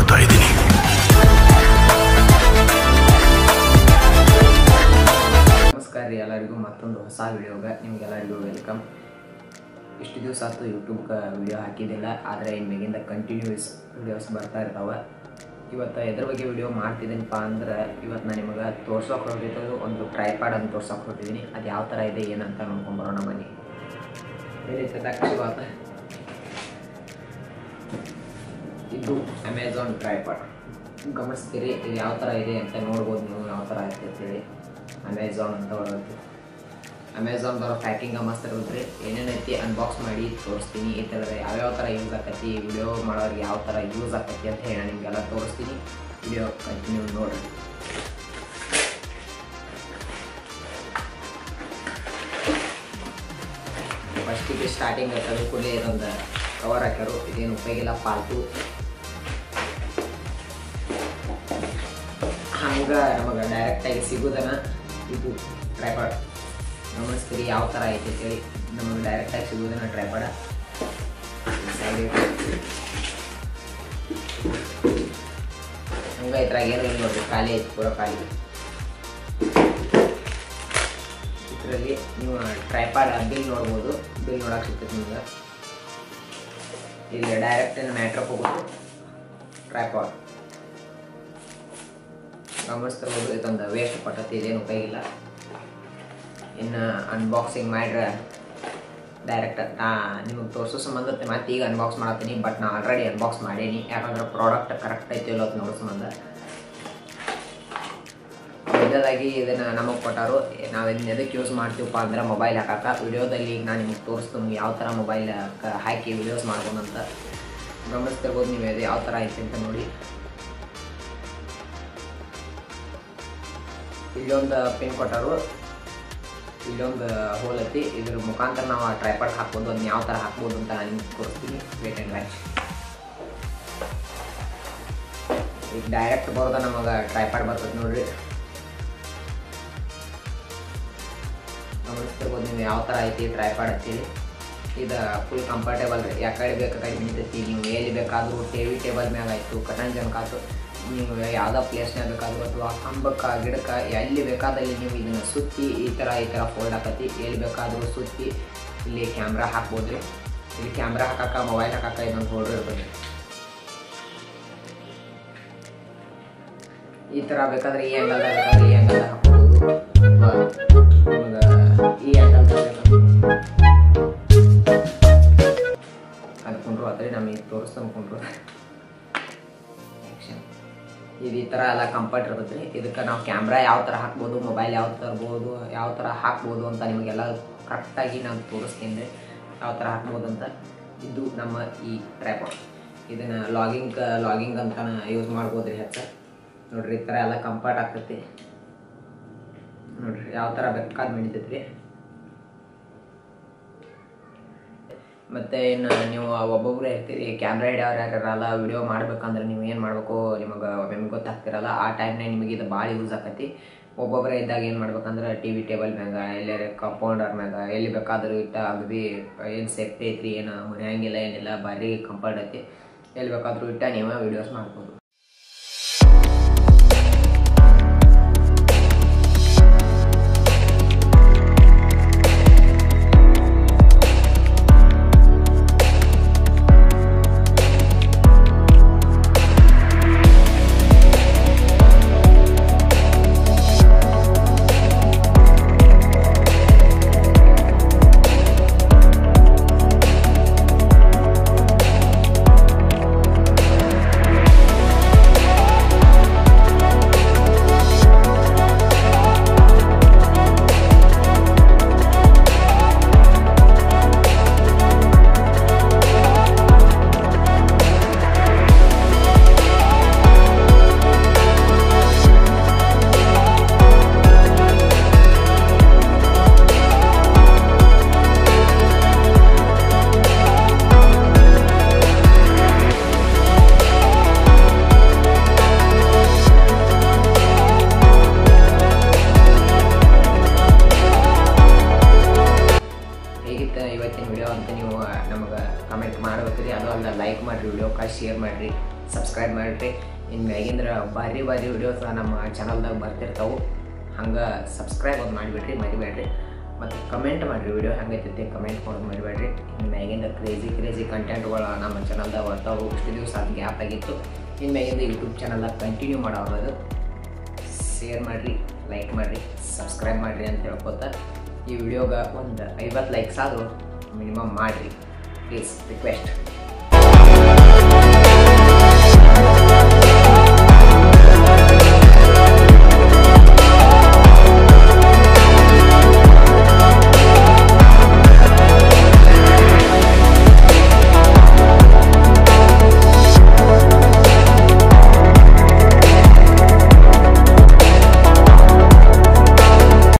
ನೋಡ್ತಾ ಇದ್ದೀನಿ ನಮಸ್ಕಾರ ರೀ ಎಲ್ಲರಿಗೂ ಮತ್ತೊಂದು ಹೊಸ ವಿಡಿಯೋಗೆ ನಿಮಗೆಲ್ಲರಿಗೂ ವೆಲ್ಕಮ್ ಇಷ್ಟು ದಿವಸ ಆಯ್ತು ಯೂಟ್ಯೂಬ್ಗೆ ವಿಡಿಯೋ ಹಾಕಿದ್ದಿಲ್ಲ ಆದರೆ ಇನ್ನು ಮೇಗಿಂದ ಕಂಟಿನ್ಯೂಸ್ ವಿಡಿಯೋಸ್ ಬರ್ತಾ ಇರ್ತಾವೆ ಇವತ್ತು ಎದ್ರ ಬಗ್ಗೆ ವಿಡಿಯೋ ಮಾಡ್ತಿದ್ದೀನಪ್ಪ ಅಂದ್ರೆ ಇವತ್ತು ನಾನು ನಿಮಗೆ ತೋರ್ಸೋಕೆ ಹೊರಟಿದ್ದು ಒಂದು ಟ್ರೈಪಾಡ್ ಅಂತ ತೋರ್ಸೋಕೆ ಹೊರಟಿದ್ದೀನಿ ಅದು ಯಾವ ಥರ ಇದೆ ಏನಂತ ನೋಡ್ಕೊಂಬರೋಣ ಬನ್ನಿ ಏನೈತೆ ತಕ್ಷಿವಾತ ಇದು ಅಮೆಝಾನ್ ಟ್ರೈಪಾಡ್ ಗಮನಿಸ್ತೀರಿ ಇದು ಯಾವ ಥರ ಇದೆ ಅಂತ ನೋಡ್ಬೋದು ನೀವು ಯಾವ ಥರ ಐತೆ ಅಂತೇಳಿ ಅಮೆಝಾನ್ ಅಂತ ಬರುತ್ತೆ ಅಮೆಝಾನ್ ಬರೋ ಪ್ಯಾಕಿಂಗ್ ಮಸ್ತ್ ಇರುತ್ತೆ ಏನೇನೈತಿ ಅನ್ಬಾಕ್ಸ್ ಮಾಡಿ ತೋರಿಸ್ತೀನಿ ಈ ಥರದ ಯಾವ್ಯಾವ ಥರ ಯೂಸ್ ಆಕತಿ ವಿಡಿಯೋ ಮಾಡೋರಿಗೆ ಯಾವ ಥರ ಯೂಸ್ ಆಕತಿ ಅಂತ ಹೇಳಿ ನಿಮಗೆಲ್ಲ ತೋರಿಸ್ತೀನಿ ವಿಡಿಯೋ ಕಂಟಿನ್ಯೂ ನೋಡ್ರಿ ಫಸ್ಟಿಗೆ ಸ್ಟಾರ್ಟಿಂಗ್ ತೆಗೆದು ಕೂಡಲೇ ಇದೊಂದು ಕವರ್ ಹಾಕ್ಯಾರು ಇದೇನು ಉಪಯೋಗಿಲ್ಲ ಫಾಲ್ತು ಹಂಗೆ ನಮಗೆ ಡೈರೆಕ್ಟಾಗಿ ಸಿಗೋದನ್ನ ಇದು ಟ್ರೈಪಾಡ್ ಗಮನಿಸ್ತೀರಿ ಯಾವ ಥರ ಐತೆ ಅಂತೇಳಿ ನಮಗೆ ಡೈರೆಕ್ಟಾಗಿ ಸಿಗೋದನ್ನ ಟ್ರೈಪಾಡ ಸೈಡ್ ಹಂಗೆ ಇದ್ರಾಗ ಏನು ಇಲ್ಲ ನೋಡ್ರಿ ಖಾಲಿ ಐತಿ ಪೂರ ಖಾಲಿ ಇದರಲ್ಲಿ ನೀವು ಟ್ರೈಪಾಡ್ ಬಿಲ್ ನೋಡ್ಬೋದು ಬಿಲ್ ನೋಡಕ್ಕೆ ಸಿಗ್ತೈತೆ ನಿಮ್ಗೆ ಇಲ್ಲಿ ಡೈರೆಕ್ಟ್ ಮ್ಯಾಟ್ರಕ್ಕೆ ಹೋಗೋದು ಟ್ರೈಪಾಡ್ ಗಮನಿಸ್ತಿರ್ಬೋದು ಇದೊಂದು ವೇಸ್ಟ್ ಪಟ್ಟತಿ ಇದೇನು ಉಪಯೋಗಿಲ್ಲ ಇನ್ನು ಅನ್ಬಾಕ್ಸಿಂಗ್ ಮಾಡ್ರೆ ಡೈರೆಕ್ಟ್ ನಿಮಗೆ ತೋರಿಸೋ ಸಂಬಂಧ ಮತ್ತೆ ಈಗ ಅನ್ಬಾಕ್ಸ್ ಮಾಡತ್ತೀನಿ ಬಟ್ ನಾ ಆಲ್ರೆಡಿ ಅನ್ಬಾಕ್ಸ್ ಮಾಡೀನಿ ಯಾಕಂದ್ರೆ ಪ್ರಾಡಕ್ಟ್ ಕರೆಕ್ಟ್ ಐತಿ ಇಲ್ಲ ಅಂತ ನೋಡೋ ಸಂಬಂಧ ಮೊದಲಾಗಿ ಇದನ್ನು ನಮಗೆ ಕೊಟ್ಟಾರು ನಾವು ಇದನ್ನ ಎದಕ್ಕೆ ಯೂಸ್ ಮಾಡ್ತೀವಪ್ಪ ಅಂದ್ರೆ ಮೊಬೈಲ್ ಹಾಕಕ್ಕೆ ವಿಡಿಯೋದಲ್ಲಿ ಈಗ ನಾನು ನಿಮ್ಗೆ ತೋರಿಸ್ತೀನಿ ಯಾವ ಥರ ಮೊಬೈಲ್ ಹಾಕಿ ವಿಡಿಯೋಸ್ ಮಾಡ್ಬೋದಂತ ಗಮನಿಸ್ತಿರ್ಬೋದು ನೀವು ಇದು ಯಾವ ಥರ ಐತೆ ಅಂತ ನೋಡಿ ಇಲ್ಲೊಂದು ಪಿನ್ ಕೊಟ್ಟರು ಇಲ್ಲೊಂದು ಹೋಲ್ ಐತಿ ಇದ್ರ ಮುಖಾಂತರ ನಾವು ಆ ಟ್ರೈಪಾಡ್ ಹಾಕ್ಬೋದು ಅದನ್ನ ಯಾವ ಥರ ಹಾಕ್ಬೋದು ಅಂತ ನಾನು ನಿಮ್ಗೆ ತೋರಿಸ್ತೀನಿ ವೇಟ್ ಆ್ಯಂಡ್ ವ್ಯಾಚ್ ಈಗ ಡೈರೆಕ್ಟ್ ಬರೋದ ನಮಗೆ ಟ್ರೈಪಾಡ್ ಬರ್ತದೆ ನೋಡ್ರಿ ಗಮನಿಸ್ತಿರ್ಬೋದು ನೀವು ಯಾವ ಥರ ಐತಿ ಟ್ರೈಪಾಡ್ ಹಚ್ಚಿರಿ ಇದು ಫುಲ್ ಕಂಫರ್ಟೇಬಲ್ ರೀ ಯಾಕಡೆ ಬೇಕು ಕಡೆ ನಿಂತೈತಿ ನೀವು ಎಲ್ಲಿ ಬೇಕಾದರೂ ಟಿ ವಿ ಟೇಬಲ್ ಮ್ಯಾಗ ಆಯಿತು ಕಟನ್ ಜನಕಾತು ನೀವು ಯಾವುದೋ ಪ್ಲೇಸ್ನಾಗ ಬೇಕಾದರೂ ಅಥವಾ ಕಂಬಕ್ಕೆ ಗಿಡಕ್ಕೆ ಎಲ್ಲಿ ಬೇಕಾದಲ್ಲಿ ನೀವು ಇದನ್ನು ಸುತ್ತಿ ಈ ಥರ ಈ ಥರ ಫೋಲ್ಡ್ ಹಾಕತಿ ಎಲ್ಲಿ ಬೇಕಾದರೂ ಸುತ್ತಿ ಇಲ್ಲಿ ಕ್ಯಾಮ್ರಾ ಹಾಕ್ಬೋದು ರೀ ಇಲ್ಲಿ ಕ್ಯಾಮ್ರಾ ಹಾಕಕ್ಕೆ ಮೊಬೈಲ್ ಹಾಕಕ್ಕೆ ಇದೊಂದು ಹೋಲ್ಡರ್ ಇರ್ತದೆ ಈ ಥರ ಬೇಕಾದ್ರೆ ಈ ಆ್ಯಂಗಲ್ ಬೇಕಾದ್ರೆ ಈ ಆ್ಯಂಗಲ್ ಹಾಕ್ಬೋದು ಅಥವಾ ನಿಮ್ಗೆ ಈ ಆ್ಯಂಗಲ್ ಅದು ಕುಂಡ್ರು ಅದ್ರಿ ನಮಗೆ ತೋರಿಸ್ತಾನೆ ಕುಂಡ್ರು ಆ್ಯಕ್ಷನ್ ಇದು ಈ ಥರ ಎಲ್ಲ ಕಂಫರ್ಟ್ ಇರ್ತೈತೆ ರೀ ಇದಕ್ಕೆ ನಾವು ಕ್ಯಾಮ್ರಾ ಯಾವ ಥರ ಹಾಕ್ಬೋದು ಮೊಬೈಲ್ ಯಾವ ತರ್ಬೋದು ಯಾವ ಥರ ಹಾಕ್ಬೋದು ಅಂತ ನಿಮಗೆಲ್ಲ ಕರೆಕ್ಟಾಗಿ ನಾನು ತೋರಿಸ್ತೀನಿ ರೀ ಯಾವ ಥರ ಹಾಕ್ಬೋದು ಅಂತ ಇದು ನಮ್ಮ ಈ ಟ್ರ್ಯಾಪಾಡ್ ಇದನ್ನು ಲಾಗಿಂಗ್ ಲಾಗಿಂಗ್ ಅಂತ ಯೂಸ್ ಮಾಡ್ಬೋದು ರೀ ಹೆಚ್ಚು ನೋಡ್ರಿ ಈ ಥರ ಎಲ್ಲ ಕಂಫರ್ಟ್ ಆಗ್ತೈತಿ ನೋಡ್ರಿ ಯಾವ ಥರ ಬೇಕಾದ್ ನಡಿತೈತಿ ರೀ ಮತ್ತು ಇನ್ನು ನೀವು ಒಬ್ಬೊಬ್ಬರೇ ಇರ್ತೀರಿ ಕ್ಯಾಮ್ರಾ ಹಿಡಿಯೋರು ಯಾರಲ್ಲ ವಿಡಿಯೋ ಮಾಡ್ಬೇಕಂದ್ರೆ ನೀವು ಏನು ಮಾಡಬೇಕು ನಿಮಗೆ ನಿಮ್ಗೆ ಗೊತ್ತಾಗ್ತಿರಲ್ಲ ಆ ಟೈಮ್ನಾಗ ನಿಮಗೆ ಇದು ಭಾಳ ಯೂಸ್ ಆಕತಿ ಒಬ್ಬೊಬ್ಬರೇ ಇದ್ದಾಗ ಏನು ಮಾಡ್ಬೇಕಂದ್ರೆ ಟಿ ವಿ ಟೇಬಲ್ ಮ್ಯಾಗ ಎಲ್ಲಾರ ಕಂಪೌಂಡರ್ ಮ್ಯಾಗ ಎಲ್ಲಿ ಬೇಕಾದರೂ ಇಟ್ಟ ಅಗದಿ ಏನು ಸೇಫ್ಟಿ ಐತ್ರಿ ಏನು ಹೊರೆಯಂಗಿಲ್ಲ ಏನಿಲ್ಲ ಭಾರಿ ಕಂಫರ್ಟ್ ಐತಿ ಎಲ್ಲಿ ಬೇಕಾದರೂ ಇಟ್ಟ ನೀವು ವಿಡಿಯೋಸ್ ಮಾಡ್ಬೋದು ವಿಡಿಯೋ ಅಂತ ನೀವು ನಮಗೆ ಕಮೆಂಟ್ ಮಾಡ್ಬೇಕ್ರಿ ಅದು ಅಲ್ಲ ಲೈಕ್ ಮಾಡಿರಿ ವಿಡಿಯೋಕ್ಕೆ ಶೇರ್ ಮಾಡಿರಿ ಸಬ್ಸ್ಕ್ರೈಬ್ ಸಬ್ಸ್ಕ್ರೈಬ್ ಮಾಡಿರಿ ಇನ್ನು ಮ್ಯಾಗಿಂದ್ರ ಭಾರಿ ಭಾರಿ ವಿಡಿಯೋಸ್ ನಮ್ಮ ಚಾನಲ್ದಾಗ ಬರ್ತಿರ್ತಾವೆ ಹಂಗೆ ಸಬ್ಸ್ಕ್ರೈಬ್ ಒಂದು ಮಾಡಿಬಿಡ್ರಿ ಮರಿಬೇಡ್ರಿ ಮತ್ತು ಕಮೆಂಟ್ ಮಾಡಿರಿ ವಿಡಿಯೋ ಹೆಂಗೈತೈತಿ ಕಮೆಂಟ್ ಮಾಡೋದು ಮರಿಬೇಡ್ರಿ ಇನ್ನು ಮ್ಯಾಗಿಂದ ಕ್ರೇಜಿ ಕ್ರೇಜಿ ಕಂಟೆಂಟ್ಗಳು ನಮ್ಮ ಚಾನಲ್ದಾಗ ಬರ್ತಾವೆ ಇಷ್ಟು ದಿವಸ ಅದು ಗ್ಯಾಪ್ ಆಗಿತ್ತು ಇನ್ನು ಮ್ಯಾಗಿಂದ ಯೂಟ್ಯೂಬ್ ಚಾನಲ್ದಾಗ ಕಂಟಿನ್ಯೂ ಮಾಡೋದು ಶೇರ್ ಮಾಡಿರಿ ಲೈಕ್ ಮಾಡಿರಿ ಸಬ್ಸ್ಕ್ರೈಬ್ ಮಾಡಿರಿ ಅಂತ ಹೇಳ್ಕೊತ ಈ ವಿಡಿಯೋಗೆ ಒಂದು ಐವತ್ತು ಲೈಕ್ಸ್ ಆದರೂ ಮಿನಿಮಮ್ ಮಾಡಿರಿ ಪ್ಲೀಸ್ ರಿಕ್ವೆಸ್ಟ್